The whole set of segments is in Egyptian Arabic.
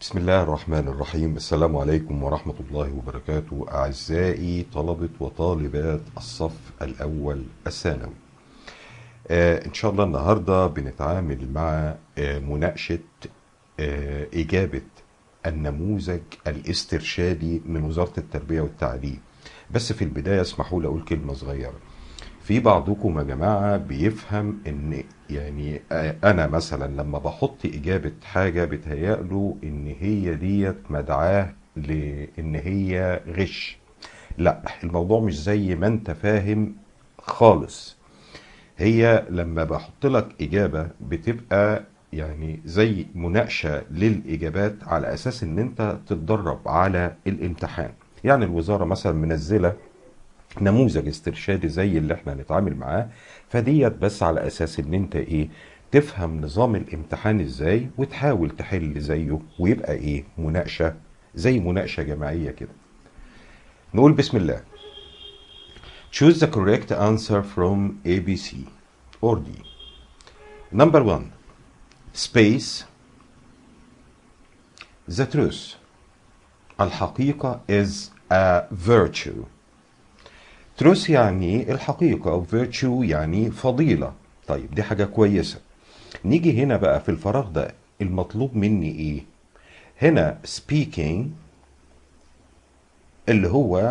بسم الله الرحمن الرحيم السلام عليكم ورحمة الله وبركاته أعزائي طلبة وطالبات الصف الأول الثانوي آه إن شاء الله النهاردة بنتعامل مع آه مناقشة آه إجابة النموذج الاسترشادي من وزارة التربية والتعليم بس في البداية اسمحوا لي أقول كلمة صغيرة في بعضكم يا جماعة بيفهم ان يعني انا مثلا لما بحط اجابة حاجة بتهيأله ان هي ديت مدعاة لان هي غش لا الموضوع مش زي ما انت فاهم خالص هي لما بحط لك اجابة بتبقى يعني زي مناقشة للاجابات على اساس ان انت تتدرب على الامتحان يعني الوزارة مثلا منزلة نموذج استرشادي زي اللي احنا هنتعامل معاه فديت بس على اساس ان انت ايه تفهم نظام الامتحان ازاي وتحاول تحل زيه ويبقى ايه مناقشة زي مناقشة جماعية كده نقول بسم الله choose the correct answer from ABC or D number one space the truth الحقيقة is a virtue تروس يعني الحقيقة أو فيرتشو يعني فضيلة طيب دي حاجة كويسة نيجي هنا بقى في الفراغ ده المطلوب مني إيه هنا speaking اللي هو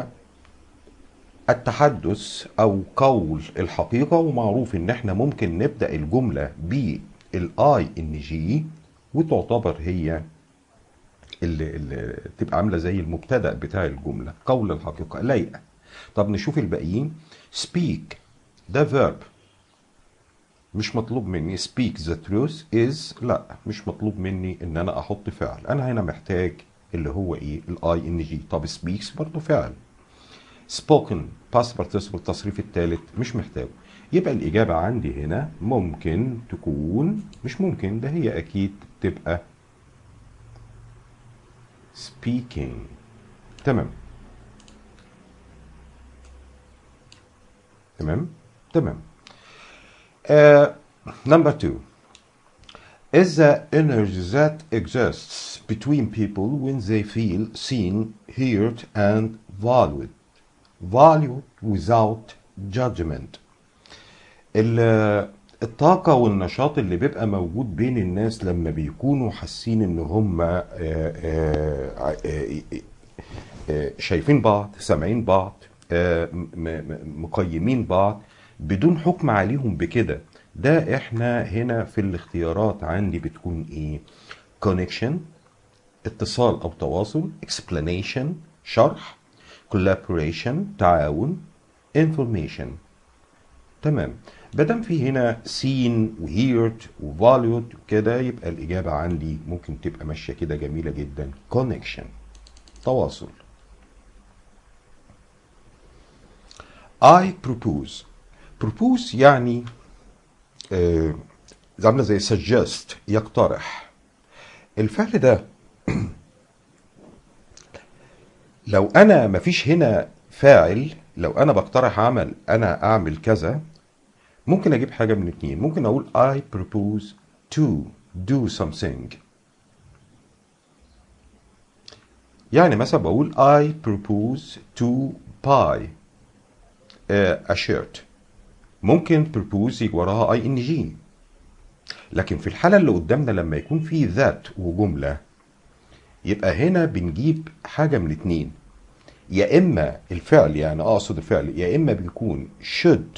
التحدث أو قول الحقيقة ومعروف إن إحنا ممكن نبدأ الجملة بالاي ان جي وتعتبر هي اللي, اللي تبقى عاملة زي المبتدأ بتاع الجملة قول الحقيقة لايقة طب نشوف الباقيين speak ده verb مش مطلوب مني speak the truth is لا مش مطلوب مني ان انا احط فعل انا هنا محتاج اللي هو ايه الاي ان جي طب speaks برضه فعل spoken past participle التصريف الثالث مش محتاجه يبقى الإجابة عندي هنا ممكن تكون مش ممكن ده هي أكيد تبقى speaking تمام تمام تمام uh, number two is the energy that exists between people when they feel seen heard and valued valued without judgment ال- الطاقة والنشاط اللي بيبقى موجود بين الناس لما بيكونوا حاسين ان هم آه، آه، آه، آه، شايفين بعض سامعين بعض آه، م- م- مقيمين بعض بدون حكم عليهم بكده ده احنا هنا في الاختيارات عندي بتكون ايه connection اتصال او تواصل explanation شرح collaboration تعاون information تمام بدم في هنا seen وهيرد وفاليود كده يبقى الإجابة عندي ممكن تبقى ماشية كده جميلة جدا connection تواصل I propose propose يعني آه عاملة زي suggest يقترح الفعل ده لو انا مفيش هنا فاعل لو انا بقترح عمل انا اعمل كذا ممكن اجيب حاجه من اتنين ممكن اقول I propose to do something يعني مثلا بقول I propose to buy uh, a shirt ممكن propose يجي وراها اي ان جي لكن في الحاله اللي قدامنا لما يكون في ذات وجمله يبقى هنا بنجيب حاجه من اتنين يا اما الفعل يعني اقصد الفعل يا اما بيكون should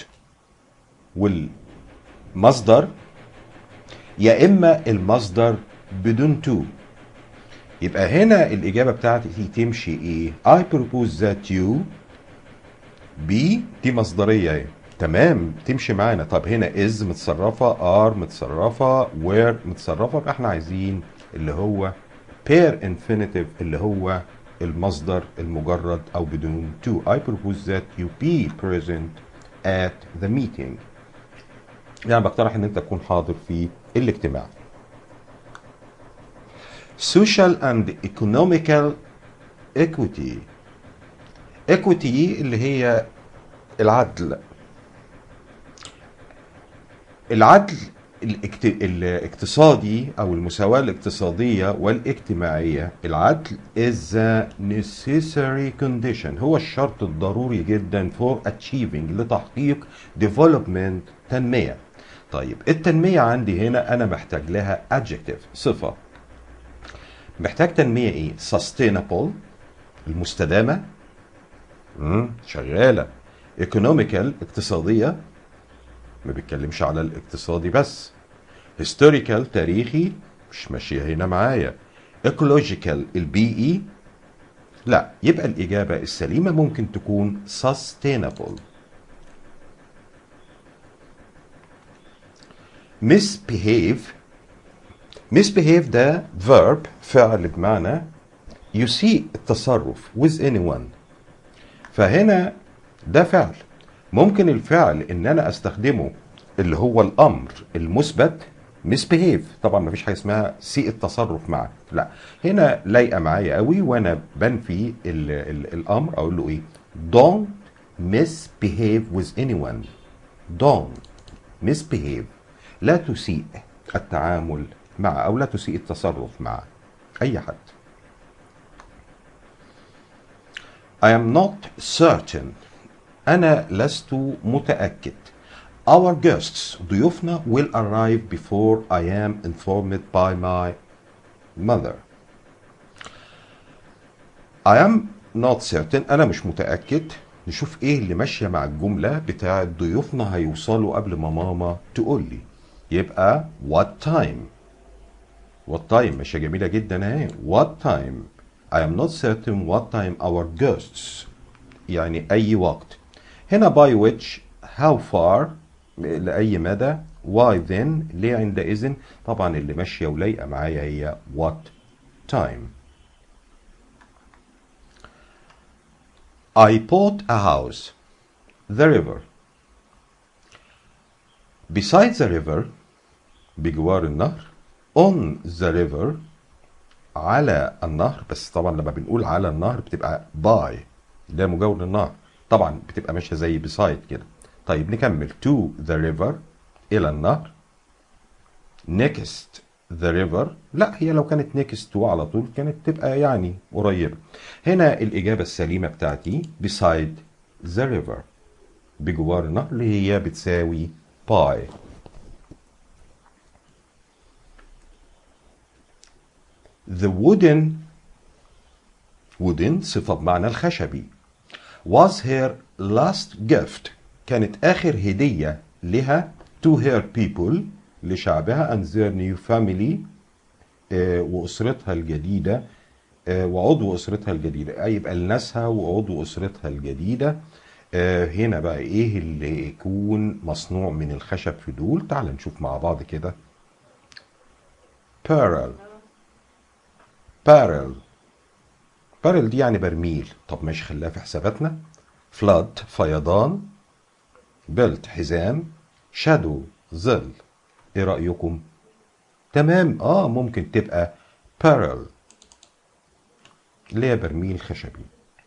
والمصدر يا اما المصدر بدون تو يبقى هنا الاجابه بتاعتي تمشي ايه I propose that you be دي مصدريه اهي تمام تمشي معانا طب هنا is متصرفه are متصرفه were متصرفه يبقى احنا عايزين اللي هو pair infinitive اللي هو المصدر المجرد او بدون to I propose that you be present at the meeting يعني بقترح ان انت تكون حاضر في الاجتماع social and economical equity equity اللي هي العدل العدل الاكت... الاقتصادي او المساواة الاقتصادية والاجتماعية العدل is a necessary condition هو الشرط الضروري جدا for achieving لتحقيق development تنمية طيب التنمية عندي هنا انا محتاج لها adjective صفة محتاج تنمية ايه sustainable المستدامة مم. شغالة economical اقتصادية ما بيتكلمش على الاقتصادي بس historical تاريخي مش ماشية هنا معايا ecological البيئي لا يبقى الإجابة السليمة ممكن تكون sustainable misbehave misbehave ده verb فعل بمعنى يسيء التصرف with anyone فهنا ده فعل ممكن الفعل ان انا استخدمه اللي هو الامر المثبت misbehave طبعا ما فيش حاجه اسمها سيء التصرف معه لا هنا لايقه معايا قوي وانا بنفي ال ال الامر اقول له ايه don't misbehave with anyone don't misbehave لا تسيء التعامل مع او لا تسيء التصرف مع اي حد I am not certain أنا لست متأكد Our guests ضيوفنا will arrive before I am informed by my mother I am not certain أنا مش متأكد نشوف إيه اللي ماشية مع الجملة بتاعة ضيوفنا هيوصلوا قبل ما ماما تقول لي يبقى what time what time ماشية جميلة جدا اهي what time I am not certain what time our guests يعني أي وقت هنا by which how far لأي مدى why then ليه عندئذ طبعا اللي ماشية ولايقة معايا هي what time I bought a house the river beside the river بجوار النهر on the river على النهر بس طبعا لما بنقول على النهر بتبقى by ده مجاور للنهر طبعا بتبقى ماشيه زي beside كده طيب نكمل to the river الى النهر next the river لا هي لو كانت next to على طول كانت تبقى يعني قريبه هنا الاجابه السليمه بتاعتي beside the river بجوار النهر اللي هي بتساوي by The wooden wooden صفة بمعنى الخشبي was her last gift كانت آخر هدية لها to her people لشعبها and their new family آه، وأسرتها الجديدة آه، وعضو أسرتها الجديدة أي يبقى لناسها وعضو أسرتها الجديدة آه، هنا بقى إيه اللي يكون مصنوع من الخشب في دول تعال نشوف مع بعض كده pearl بارل بارل دي يعني برميل طب ماشي خليها في حساباتنا فلاد فيضان بيلت حزام شادو ظل ايه رأيكم تمام اه ممكن تبقى بارل اللي هي برميل خشبي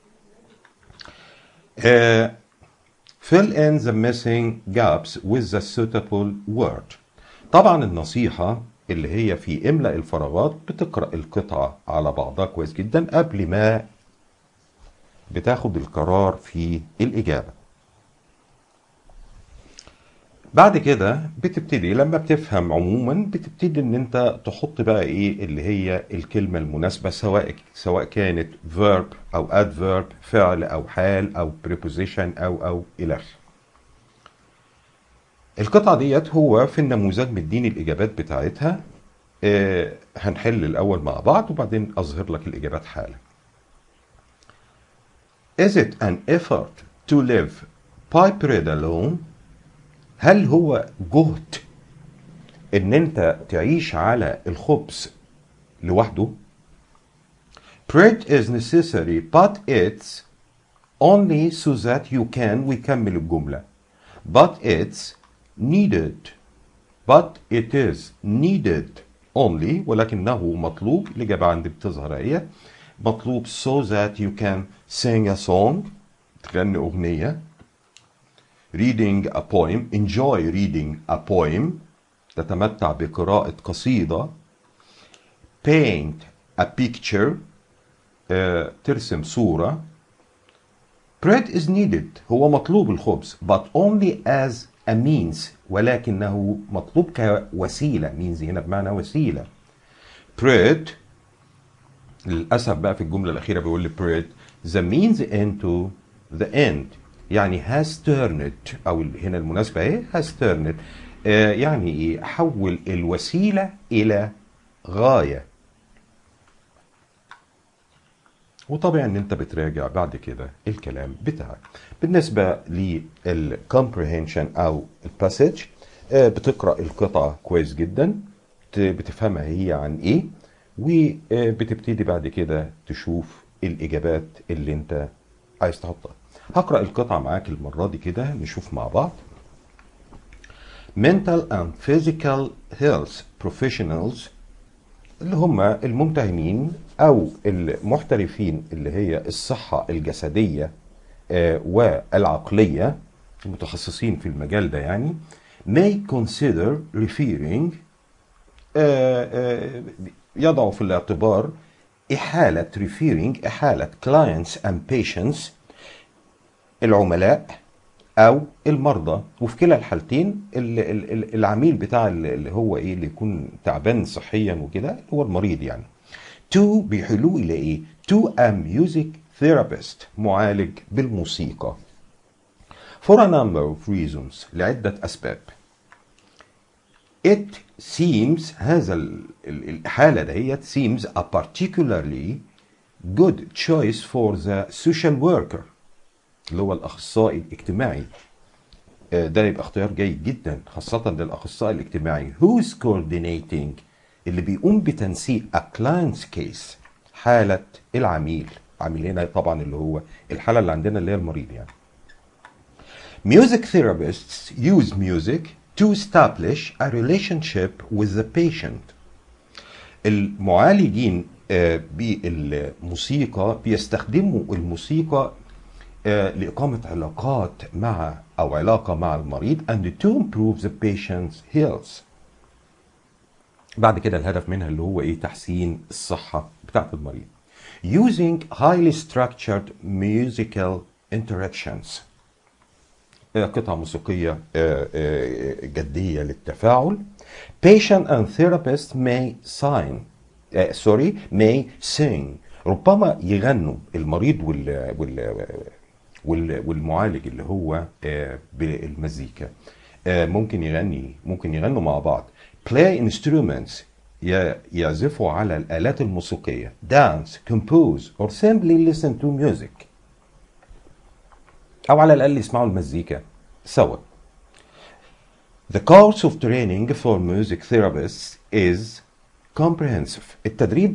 آه fill in the missing gaps with the suitable word طبعا النصيحة اللي هي في املأ الفراغات بتقرأ القطعة على بعضها كويس جدا قبل ما بتاخد القرار في الإجابة بعد كده بتبتدي لما بتفهم عموما بتبتدي ان انت تحط بقى ايه اللي هي الكلمة المناسبة سواء سواء كانت verb او adverb فعل او حال او preposition او او الى اخره القطعة ديت هو في النموذج مديني الإجابات بتاعتها آه هنحل الأول مع بعض وبعدين أظهر لك الإجابات حالا. Is it an effort to live by bread alone? هل هو جهد إن أنت تعيش على الخبز لوحده؟ Bread is necessary but it's only so that you can ويكمل الجملة. But it's needed but it is needed only ولكنه مطلوب الإجابة عندي بتظهر اهي مطلوب so that you can sing a song تغني أغنية reading a poem enjoy reading a poem تتمتع بقراءة قصيدة paint a picture آه، ترسم صورة bread is needed هو مطلوب الخبز but only as a means ولكنه مطلوب كوسيلة means هنا بمعنى وسيلة bread للأسف بقى في الجملة الأخيرة بيقول لي bread the means into the end يعني has turned أو هنا المناسبة إيه has turned آه يعني إيه حول الوسيلة إلى غاية وطبيعي ان انت بتراجع بعد كده الكلام بتاعك بالنسبه للكومبريهنشن او الباسج بتقرا القطعه كويس جدا ت- بتفهمها هي عن ايه وبتبتدي بعد كده تشوف الاجابات اللي انت عايز تحطها هقرا القطعه معاك المره دي كده نشوف مع بعض mental and physical health professionals اللي هم الممتهنين او المحترفين اللي هي الصحه الجسديه آه، والعقليه المتخصصين في المجال ده يعني may consider referring آه، آه، يضعوا في الاعتبار إحالة referring إحالة clients and patients العملاء او المرضى وفي كلا الحالتين ال- ال- ال- العميل بتاع ال- اللي هو ايه اللي يكون تعبان صحيا وكده هو المريض يعني تو بيحيلوه الى ايه تو a music therapist معالج بالموسيقى for a number of reasons لعدة أسباب it seems هذا ال- ال- الحالة دهيت seems a particularly good choice for the social worker اللي هو الأخصائي الاجتماعي آه، ده يبقى اختيار جيد جدا خاصة للأخصائي الاجتماعي who is coordinating اللي بيقوم بتنسيق a client's case حالة العميل عميل هنا طبعا اللي هو الحالة اللي عندنا اللي هي المريض يعني Music therapists use music to establish a relationship with the patient. المعالجين آه، بالموسيقى بيستخدموا الموسيقى آه، لإقامة علاقات مع أو علاقة مع المريض and to improve the patient's health. بعد كده الهدف منها اللي هو إيه تحسين الصحة بتاعت المريض. Using highly structured musical interactions. آه، قطعة موسيقية آه، آه، جدية للتفاعل. Patient and therapist may sign آه، sorry may sing ربما يغنوا المريض وال وال وال والمعالج اللي هو آه، بالمزيكا آه، ممكن يغني ممكن يغنوا مع بعض play instruments ي- يعزفوا على الآلات الموسيقية dance compose or simply listen to music أو على الأقل يسمعوا المزيكا سوا The course of training for music therapists is comprehensive. التدريب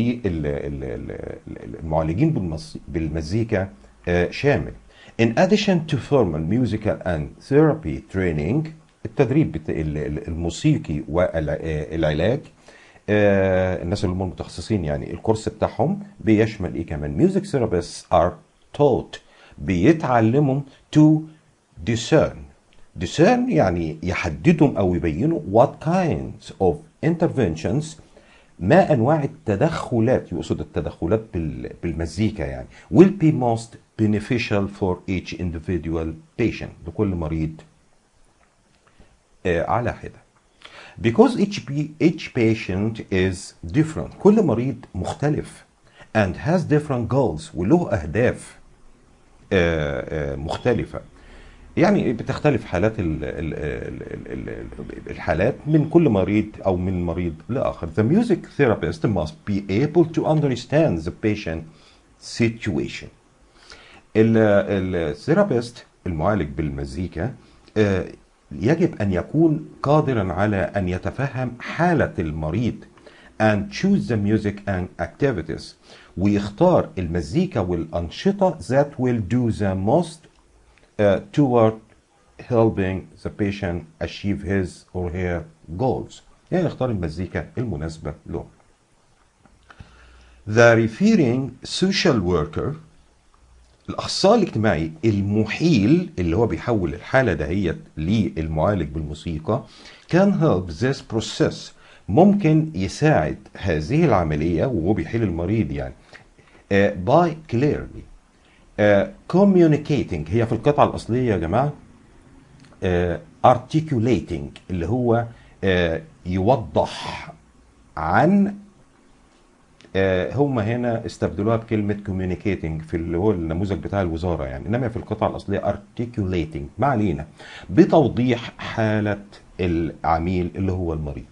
للمعالجين بالمص- بالمزيكا آه، شامل. In addition to formal musical and therapy training التدريب بت- ال- ال- الموسيقي والعلاج آه، الناس اللي هم المتخصصين يعني الكورس بتاعهم بيشمل ايه كمان music therapists are taught بيتعلموا to discern discern يعني يحددوا او يبينوا what kinds of interventions ما انواع التدخلات يقصد التدخلات بال- بالمزيكا يعني will be most beneficial for each individual patient لكل مريض آه، على حده because each, be, each patient is different كل مريض مختلف and has different goals وله أهداف آه، آه، مختلفة يعني بتختلف حالات ال ال ال ال ال الحالات من كل مريض أو من مريض لآخر The music therapist must be able to understand the patient situation الثيرابيست المعالج بالمزيكا آه، يجب أن يكون قادرا على أن يتفهم حالة المريض and choose the music and activities ويختار المزيكا والأنشطة that will do the most uh, toward helping the patient achieve his or her goals يعني يختار المزيكا المناسبة له The referring social worker الاخصائي الاجتماعي المحيل اللي هو بيحول الحاله دهيت للمعالج بالموسيقى كان help this process ممكن يساعد هذه العمليه وهو بيحيل المريض يعني uh, by clearly uh, communicating هي في القطعه الاصليه يا جماعه uh, articulating اللي هو uh, يوضح عن آه، هم هنا استبدلوها بكلمة communicating في اللي هو النموذج بتاع الوزارة يعني إنما في القطعة الأصلية articulating ما علينا بتوضيح حالة العميل اللي هو المريض.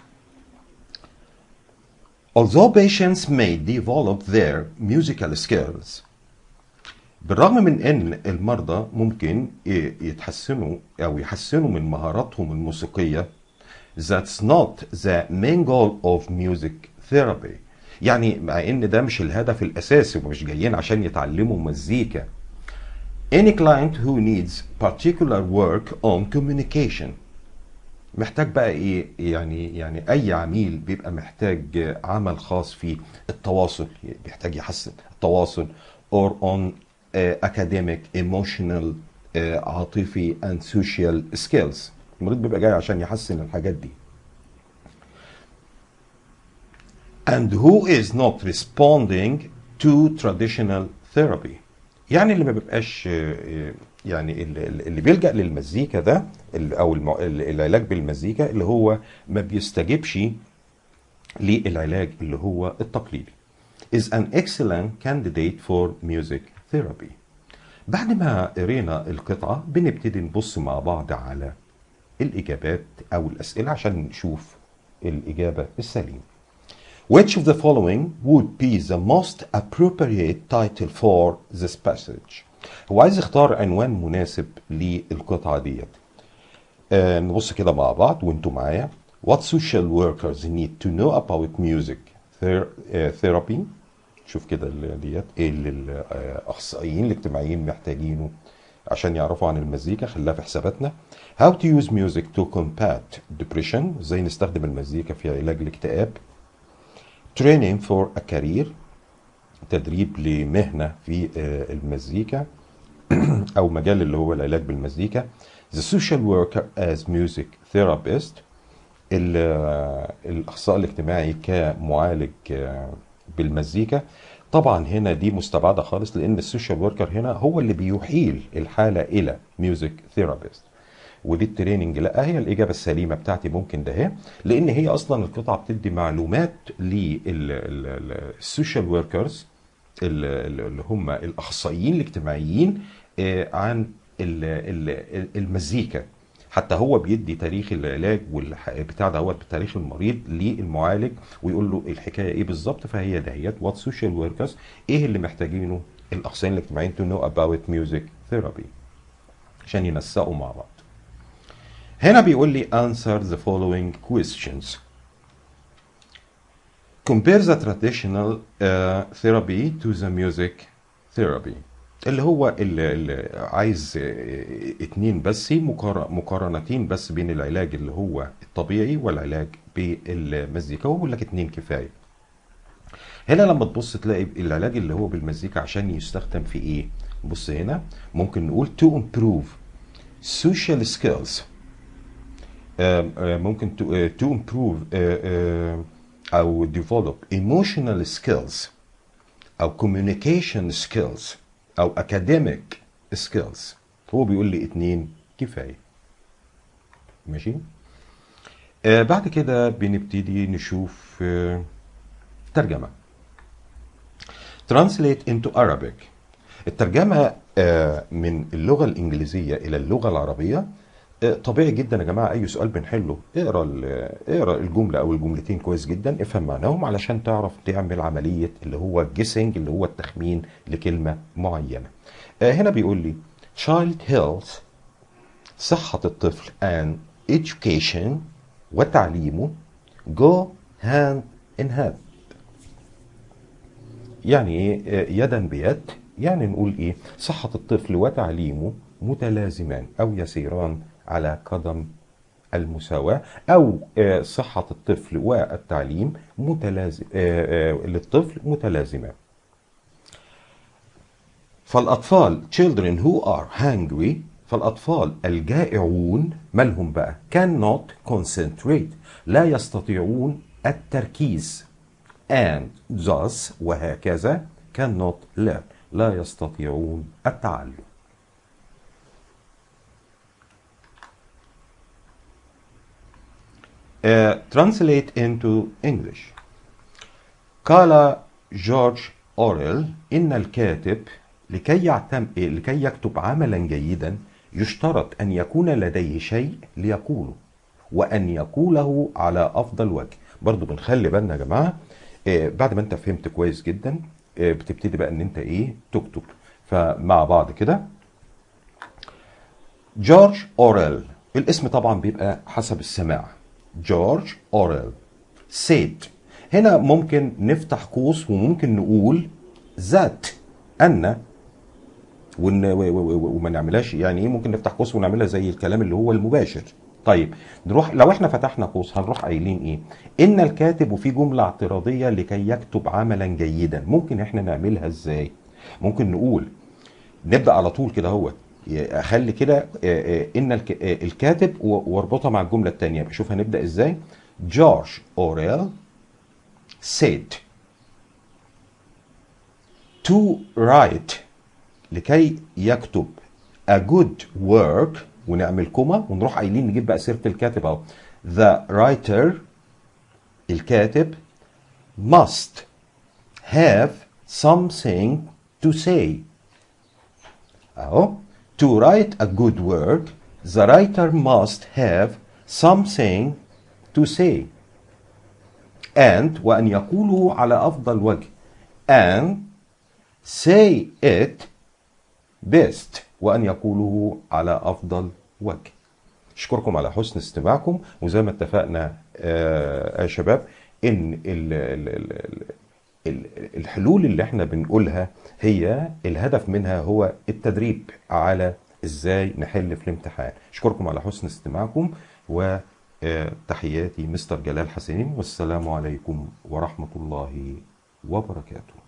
Although patients may develop their musical skills بالرغم من ان المرضى ممكن ي- يتحسنوا او يحسنوا من مهاراتهم الموسيقيه that's not the main goal of music therapy يعني مع ان ده مش الهدف الاساسي ومش جايين عشان يتعلموا مزيكا any client who needs particular work on communication محتاج بقى ايه يعني يعني اي عميل بيبقى محتاج عمل خاص في التواصل بيحتاج يحسن التواصل or on uh, academic emotional uh, عاطفي and social skills المريض بيبقى جاي عشان يحسن الحاجات دي and who is not responding to traditional therapy يعني اللي ما بيبقاش آه، يعني اللي اللي بيلجأ للمزيكا ده ال- او الم- العلاج بالمزيكا اللي هو ما بيستجيبش للعلاج اللي هو التقليدي is an excellent candidate for music therapy بعد ما قرينا القطعة بنبتدي نبص مع بعض على الإجابات أو الأسئلة عشان نشوف الإجابة السليمة Which of the following would be the most appropriate title for this passage? هو عايز يختار عنوان مناسب للقطعة ديت. آه نبص كده مع بعض وانتوا معايا. What social workers need to know about music ther- آه, therapy؟ شوف كده ال- ديت ايه اللي الاخصائيين الاجتماعيين محتاجينه عشان يعرفوا عن المزيكا خليها في حساباتنا. How to use music to combat depression؟ ازاي نستخدم المزيكا في علاج الاكتئاب؟ training for a career تدريب لمهنة في آه، المزيكا أو مجال اللي هو العلاج بالمزيكا the social worker as music therapist ال- آه، الأخصائي الاجتماعي كمعالج آه، بالمزيكا طبعا هنا دي مستبعدة خالص لأن السوشيال وركر هنا هو اللي بيحيل الحالة إلى ميوزك ثيرابيست ودي التريننج لا هي الاجابه السليمه بتاعتي ممكن ده اهي لان هي اصلا القطعه بتدي معلومات للسوشيال وركرز اللي هم الاخصائيين الاجتماعيين آه، عن ال- ال- المزيكا حتى هو بيدي تاريخ العلاج والبتاع دوت بتاريخ المريض للمعالج ويقول له الحكايه ايه بالظبط فهي دهيت وات سوشيال وركرز ايه اللي محتاجينه الاخصائيين الاجتماعيين تو نو اباوت ميوزك ثيرابي عشان ينسقوا مع بعض هنا بيقول لي answer the following questions compare the traditional uh, therapy to the music therapy اللي هو اللي اللي عايز آه، اتنين بس مقار- مقارنتين بس بين العلاج اللي هو الطبيعي والعلاج بالمزيكا وبقول لك اتنين كفايه هنا لما تبص تلاقي العلاج اللي هو بالمزيكا عشان يستخدم في ايه بص هنا ممكن نقول to improve social skills آم، آم، ممكن to, آه، to improve آه، آه، او develop emotional skills او communication skills او academic skills هو بيقول لي اتنين كفايه ماشي آه بعد كده بنبتدي نشوف آه ترجمه translate into Arabic الترجمة آه، من اللغة الإنجليزية إلى اللغة العربية آه، طبيعي جدا يا جماعة أي سؤال بنحله اقرا ال- اقرا الجملة أو الجملتين كويس جدا افهم معناهم علشان تعرف تعمل عملية اللي هو جيسنج اللي هو التخمين لكلمة معينة آه، هنا بيقول لي child health صحة الطفل and education وتعليمه go hand in hand يعني ايه آه، يدا بيد يعني نقول ايه صحة الطفل وتعليمه متلازمان او يسيران على قدم المساواة او آه، صحة الطفل والتعليم متلازم آه، آه، للطفل متلازمان فالأطفال children who are hungry فالأطفال الجائعون مالهم بقى cannot concentrate لا يستطيعون التركيز and thus وهكذا cannot learn لا يستطيعون التعلم Uh, translate into English قال جورج أوريل إن الكاتب لكي يعتم... لكي يكتب عملا جيدا يشترط أن يكون لديه شيء ليقوله وأن يقوله على أفضل وجه برضو بنخلي بالنا يا جماعة آه، بعد ما أنت فهمت كويس جدا آه، بتبتدي بقى أن أنت إيه تكتب فمع بعض كده جورج أوريل الاسم طبعا بيبقى حسب السماع جورج أوريل said هنا ممكن نفتح قوس وممكن نقول ذات أن ون... و... و... و... وما نعملهاش يعني ايه ممكن نفتح قوس ونعملها زي الكلام اللي هو المباشر طيب نروح لو احنا فتحنا قوس هنروح قايلين ايه ان الكاتب في جمله اعتراضيه لكي يكتب عملا جيدا ممكن احنا نعملها ازاي ممكن نقول نبدا على طول كده هو اخلي كده آه، آه، ان الك- آه، الكاتب و- واربطها مع الجمله الثانيه شوف هنبدا ازاي جورج اوريل said to write لكي يكتب a good work ونعمل كوما ونروح قايلين نجيب بقى سيره الكاتب اهو the writer الكاتب must have something to say اهو to write a good work the writer must have something to say and وأن يقوله على أفضل وجه and say it best وأن يقوله على أفضل وجه أشكركم على حسن استماعكم وزي ما اتفقنا آه يا شباب إن ال ال ال ال ال- الحلول اللي احنا بنقولها هي الهدف منها هو التدريب على ازاي نحل في الامتحان اشكركم على حسن استماعكم وتحياتي مستر جلال حسين والسلام عليكم ورحمة الله وبركاته